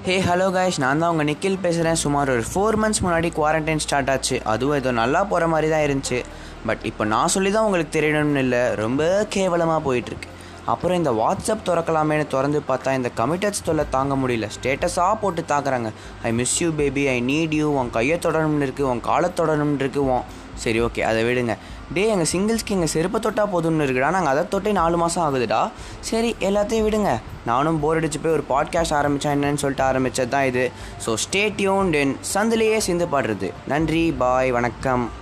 hey hello guys நான் தான் உங்கள் நிக்கில் பேசுகிறேன் சுமார் ஒரு ஃபோர் மந்த்ஸ் முன்னாடி குவாரண்டைன் ஸ்டார்ட் ஆச்சு அதுவும் ஏதோ நல்லா போகிற மாதிரி தான் இருந்துச்சு பட் இப்போ நான் சொல்லி தான் உங்களுக்கு தெரியணும்னு இல்லை ரொம்ப கேவலமாக போயிட்டுருக்கு அப்புறம் இந்த வாட்ஸ்அப் திறக்கலாமேன்னு திறந்து பார்த்தா இந்த கமிட்டட்ஸ் தொல்லை தாங்க முடியல ஸ்டேட்டஸாக போட்டு தாக்குறாங்க I miss you baby I need you உன் கையை தொடரணும்னு இருக்குது உன் காலை தொடரணும்னு இருக்குது உன் சரி ஓகே அதை விடுங்க டே எங்கள் சிங்கிள்ஸ்க்கு எங்கள் செருப்பை தொட்டா போதும்னு இருக்குடா நாங்கள் அதை தொட்டே நாலு மாதம் ஆகுதுடா சரி எல்லாத்தையும் விடுங்க நானும் போர் அடிச்சு போய் ஒரு பாட்காஸ்ட் ஆரம்பித்தேன் என்னன்னு சொல்லிட்டு ஆரம்பித்தது தான் இது ஸோ ஸ்டே டியூன் டென் சந்திலேயே சிந்து பாடுறது நன்றி பாய் வணக்கம்